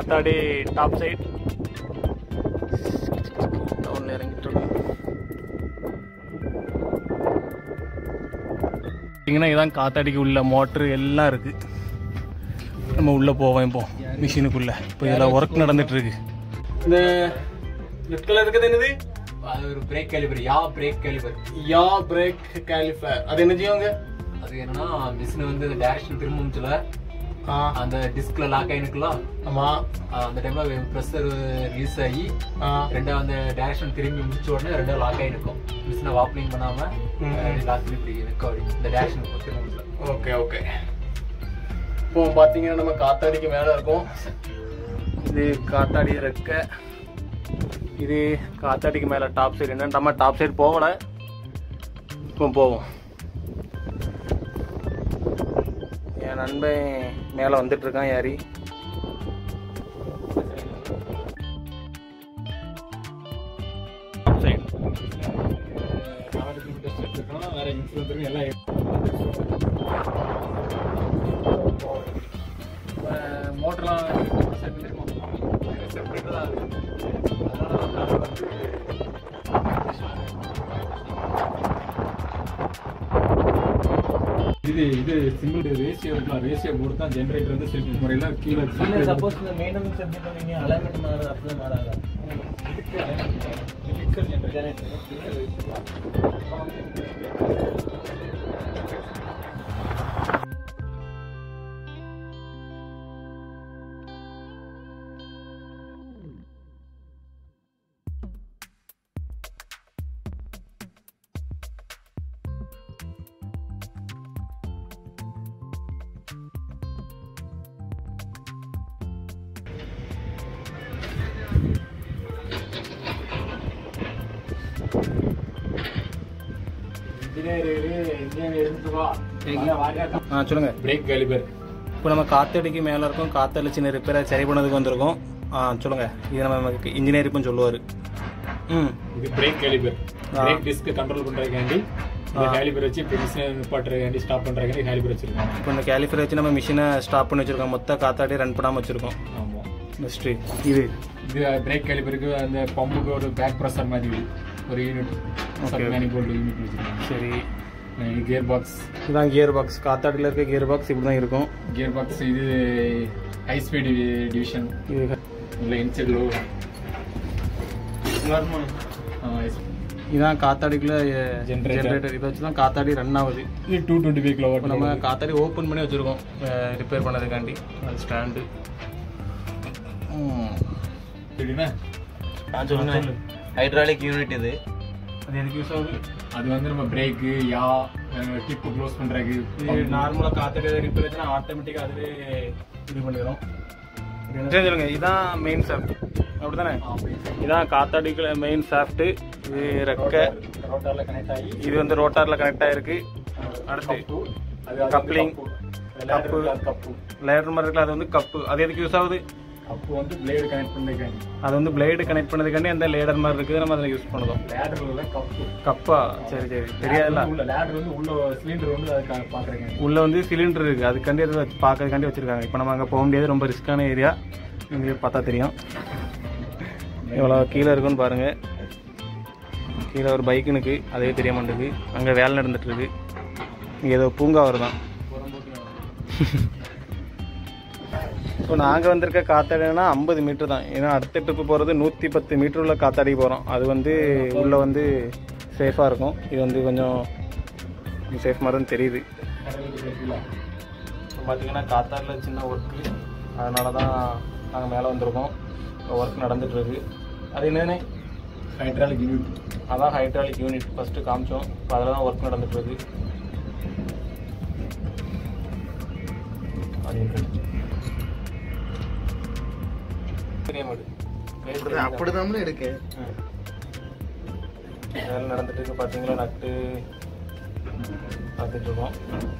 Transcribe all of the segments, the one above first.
காத்தாடி top side டவுனில் இறங்கிட்டு இருக்கோம் பார்த்தீங்கன்னா இதான் காத்தாடிக்கு உள்ள மோட்ரு எல்லாம் இருக்கு நம்ம உள்ளே போவோம் இப்போ மிஷினுக்குள்ள இப்போ இதில் ஒர்க் நடந்துட்டு இருக்கு இந்த ரெட் கலர் இருக்குது என்னது அது ஒரு பிரேக் கேலிபர் யா பிரேக் கேலிபர் யா பிரேக் கேலிஃபர் அது என்ன செய்வாங்க அது என்னன்னா மிஷின் வந்து டைரக்ஷன் திரும்புச்சுல ஆ அந்த டிஸ்க்ல லாக் ஆயிருக்கலாம் ஆமாம் அந்த டைம்ல ப்ரெஷர் ரிலீஸ் ஆகி ஆ ரெண்டாவது அந்த டைரக்ஷன் திரும்பி முடிச்ச உடனே ரெண்டாவது லாக் ஆகி நிற்கும் மிஷினை வாப்லிங் பண்ணாம ம். லாக் இப்படி நிற்க அப்படி இந்த டைரக்ஷன் திரும்ப ஓகே ஓகே இப்போ பார்த்தீங்கன்னா நம்ம காத்தாடிக்கு மேலே இருக்கோம் இது காத்தாடி ரெக்க இது காத்தாடிக்கு மேலே டாப் சைடு என்ன நம்ம டாப் சைடு போகல இப்போ போவோம் என் நண்பன் மேலே வந்துட்டு இருக்கான் யாரி டாப் சைடு வேற இன்சூரன்ஸ் எல்லாம் மோட்டர்லாம் இது இது சிங்கிள் ரேஷியோ இருக்கலாம் ரேஷியோ போர்டு தான் ஜென்ரேட்டர் வந்து செல்ஃப் முறையில் கீழே சப்போஸ் இந்த மெயின்டெனன்ஸ் எப்படி பண்ணீங்க அலைன்மெண்ட் மாறுது அப்படியே மாறாதா ஆ சொல்லுங்க பிரேக் கேலிபர் இப்போ நம்ம காத்தடிக்கு மேலே இருக்கோம் காத்தடி சின்ன ரிப்பேரை சரி பண்ணதுக்கு வந்திருக்கோம் ஆ சொல்லுங்க இது நம்ம இன்ஜினியருக்கும் சொல்லுவார் ம் இது பிரேக் கேலிபர் ஆ. பிரேக் டிஸ்க் கண்ட்ரோல் பண்றதுக்காண்டி இந்த ஆ. கேலிபர் வச்சு இப்போ மிஷினை நிப்பாட்டுறதுக்காண்டி ஸ்டாப் பண்றதுக்காண்டி கேலிபர் வச்சிருக்கோம் இப்போ இந்த கேலிஃபர் வச்சு நம்ம மிஷினை ஸ்டாப் பண்ணி வச்சிருக்கோம் மொத்த காத்தாடி ரன் பண்ணாமல் வச்சிருக்கோம் ஆமா நெக்ஸ்ட்டு இது இது பிரேக் கேலிபருக்கு அந்த பம்புக்கு ஒரு பேக் ப்ரெஷர் மாதிரி ஒரு unit Okay. Sub manifold unit வச்சிருக்காங்க சரி இது கியர் பாக்ஸ் இதுதான் கியர் பாக்ஸ் காத்தாடியில் இருக்க கியர் பாக்ஸ் இப்படி தான் இருக்கும் கியர் பாக்ஸ் இது ஹை ஸ்பீட் டிவிஷன் இது உள்ள இன்சைட் லோ இதான் காத்தாடிக்குள்ள Generator. ஜென்ரேட்டர் இதை வச்சு தான் காத்தாடி ரன் ஆகுது இது டூ டுவெண்ட்டி ஃபைவ் கிலோ இப்போ நம்ம காத்தாடி ஓப்பன் பண்ணி வச்சுருக்கோம் ரிப்பேர் பண்ணதுக்காண்டி அது ஸ்டாண்டு சரிண்ணா ஆ சொல்லுங்க ஹைட்ராலிக் யூனிட் இது அது எதுக்கு யூஸ் ஆகுது அது வந்து நம்ம பிரேக்கு யா டிப்பு க்ளோஸ் பண்றதுக்கு இது நார்மலாக காத்தாடி ரிப்பேர் ஆச்சுன்னா ஆட்டோமேட்டிக்காக அதுவே இது பண்ணிடும் சரி சொல்லுங்க இதான் மெயின் சாஃப்ட் அப்படிதானே இதான் காத்தாடிக்குள்ள மெயின் சாஃப்ட்டு இது ரெக்கை ரோட்டார்ல கனெக்ட் ஆகி இது வந்து ரோட்டாரில் கனெக்ட் ஆகிருக்கு அடுத்து கப்ளிங் கப்பு கப்பு லேடர் மாதிரி இருக்குல்ல அது வந்து கப்பு அது எதுக்கு யூஸ் ஆகுது கப்பு வந்து பிளேடு கனெக்ட் பண்ணிருக்காங்க அது வந்து பிளேடு கனெக்ட் பண்ணதுக்காண்டி அந்த லேடர் மாதிரி இருக்குது நம்ம அதில் யூஸ் பண்ணுறோம் லேடர்ல கப்பு கப்பா சரி சரி தெரியாதுல்ல உள்ள லேடர் வந்து உள்ள சிலிண்டர் வந்து அதுக்காக பாக்குறீங்க உள்ள வந்து சிலிண்டர் இருக்கு அதுக்காண்டி அதை வச்சு பார்க்கறதுக்காண்டி வச்சிருக்காங்க இப்போ நம்ம அங்கே போக முடியாது ரொம்ப ரிஸ்க்கான ஏரியா இங்கே பார்த்தா தெரியும் எவ்வளோ கீழே இருக்குன்னு பாருங்க கீழே ஒரு பைக் நிற்கு அதே தெரிய மாட்டேங்குது அங்கே வேலை நடந்துட்டு இருக்கு இங்கே ஏதோ பூங்கா வருதான் இப்போ நாங்கள் வந்திருக்க காத்தாடினா ஐம்பது மீட்டர் தான் ஏன்னா அடுத்த ட்ரிப்பு போகிறது நூற்றி பத்து மீட்டர் உள்ள காத்தாடி போகிறோம் அது வந்து உள்ளே வந்து சேஃபாக இருக்கும் இது வந்து கொஞ்சம் சேஃப் மாதிரி தான் தெரியுது இப்போ பார்த்தீங்கன்னா காத்தாரில் சின்ன ஒர்க்கு அதனால தான் நாங்கள் மேலே வந்திருக்கோம் ஒர்க் நடந்துட்டுருக்கு அது என்னன்னு ஹைட்ராலிக் யூனிட் அதான் ஹைட்ராலிக் யூனிட் ஃபஸ்ட்டு காமிச்சோம் இப்போ அதில் தான் ஒர்க் நடந்துட்டுருக்கு தெரிய மாட்டேங்குது அப்படிதான் இருக்கு வேலை நடந்துட்டு இருக்கு பார்த்தீங்களா நட்டு பார்த்துட்டு இருக்கோம்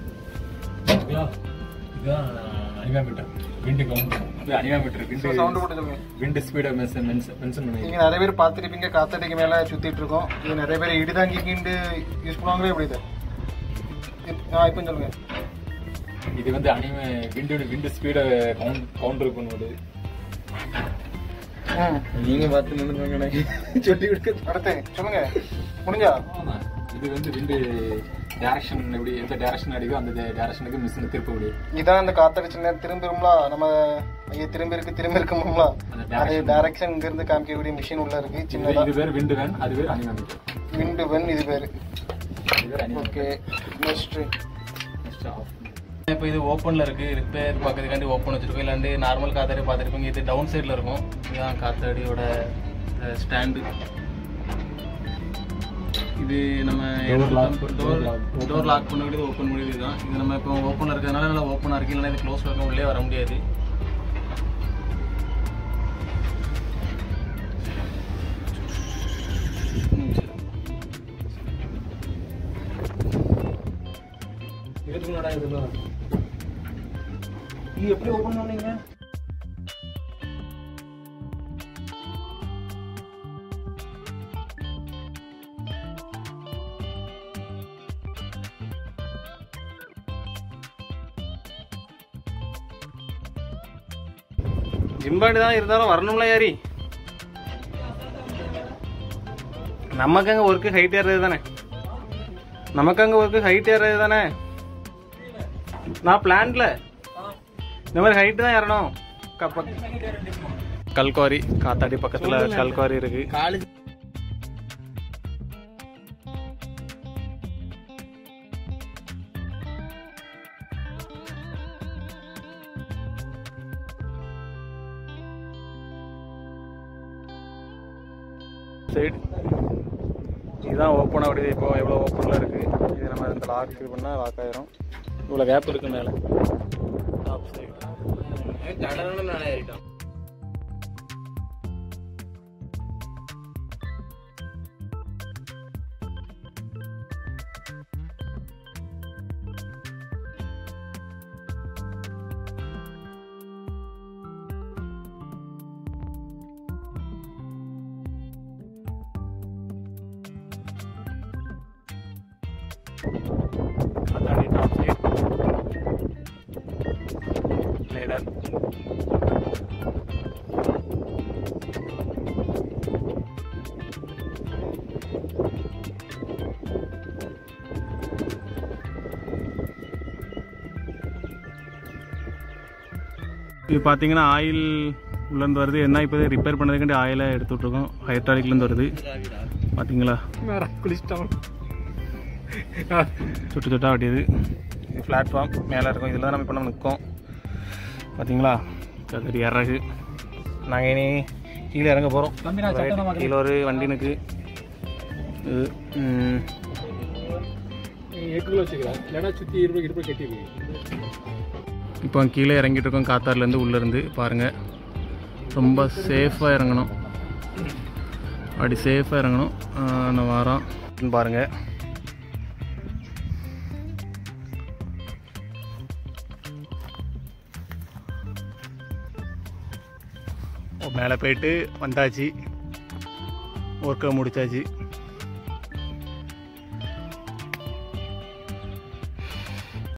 இதுதான் அனிமாமீட்டர் விண்டு கவுண்ட் இது அனிமாமீட்டர் விண்டு சவுண்டு போட்டு சொல்லுங்க விண்டு ஸ்பீடை மென்ஷன் மென்ஷன் பண்ணி நீங்கள் நிறைய பேர் பார்த்துருப்பீங்க காத்தடிக்கு மேலே சுற்றிட்டு இருக்கோம் இது நிறைய பேர் இடிதாங்கிக்கிண்டு யூஸ் பண்ணுவாங்களே எப்படி இது இப்- ஆ இப்போ சொல்லுங்க இது வந்து அனிமே விண்டு விண்டு ஸ்பீடை கவுண்ட் கவுண்டர் பண்ணுவது நீங்க பார்த்து நின்னுங்கண்ணே சொல்லி கொடுக்க அடுத்து சொல்லுங்க முடிஞ்சா ஆமா. இது வந்து விண்டு டைரக்ஷன் எப்படி எந்த டைரக்ஷன் அடிக்கோ அந்த டைரக்ஷனுக்கு மிஷின் திருப்ப முடியும் இதான் இந்த காத்தடிச்ச நேரம் திரும்பிரும்ல நம்ம ஐயா திரும்பி இருக்கு திரும்பி இருக்கும்ல அந்த அது டைரக்ஷன் இங்க இருந்து காமிக்கக்கூடிய மிஷின் உள்ள இருக்கு இது சின்னதா இது பேர் விண்டு வேன் அது பேர் அனிமேட்டிக் விண்டு வென் இது பேரு இது பேர் animatic okay next next off இப்போ இது ஓப்பனில் இருக்குது ரிப்பேர் பார்க்கறதுக்காண்டி ஓப்பன் வச்சிருக்கோம் இல்லாண்டு நார்மல் காத்தாடி பார்த்துருப்பீங்க இது டவுன் சைடில் இருக்கும் இதுதான் காத்தாடியோட ஸ்டாண்டு இது நம்ம Door lock, door door lock. Door lock பண்ண வேண்டியது ஓப்பன் பண்ணி தான் இது நம்ம இப்போ ஓப்பனில் இருக்கிறதுனால நல்லா ஓப்பனாக இருக்கு இல்லைன்னா இது க்ளோஸ் இருக்க உள்ளே வர முடியாது இது எப்படி ஓப்பன் பண்ணீங்க ஜிம்பாடி தான் இருந்தாலும் வரணும்ல யாரி நமக்கு அங்கே ஒர்க்கு ஹைட் ஏறது தானே நமக்கு அங்கே ஒர்க்கு ஹைட் ஏறது தானே நான் பிளான்ல இந்த மாதிரி ஹைட்டு தான் ஏறணும் கப்ப கல்குவாரி காத்தாடி பக்கத்துல கல்குவாரி இருக்கு காலேஜ் சைடு இதுதான் ஓப்பன் ஆகுது இப்போ எவ்வளோ ஓப்பனில் இருக்கு இது நம்ம இந்த லாக் இது பண்ணால் லாக் ஆயிரும் இவ்வளோ கேப் இருக்கு மேலே டாப் சைடு மேலே ஏறிட்டோம் காத்தாடி டாப் சைடு லேடர் இது பார்த்தீங்கன்னா ஆயில் உள்ளேருந்து வருது என்ன இப்போ ரிப்பேர் பண்ணதுக்காண்டி ஆயிலை எடுத்து விட்ருக்கோம் ஹைட்ராலிக்லேருந்து வருது பார்த்தீங்களா குளிச்சிட்டோம் சுட்டு சுட்டா வட்டியது இது பிளாட்ஃபார்ம் மேலே இருக்கும் இதில் தான் நம்ம இப்போ நம்ம நிற்கோம் பார்த்தீங்களா கதிரி இறகு நாங்கள் இனி கீழே இறங்க போகிறோம் தம்பி, நான் சத்தமா பார்க்கறேன். கீழே ஒரு வண்டி நிற்கு இது ம், எட்டுக்குள்ள வச்சுக்கலாம் இல்லைன்னா சுற்றி இருபது இருபது கட்டி இப்போ கீழே இறங்கிட்டு இருக்கோம் காத்தார்லேருந்து உள்ளேருந்து பாருங்கள் ரொம்ப சேஃபாக இறங்கணும் அப்படி சேஃபாக இறங்கணும் ஆ, நான் வாரம் பாருங்கள் மேலே போயிட்டு வந்தாச்சு ஒர்க்கை முடிச்சாச்சு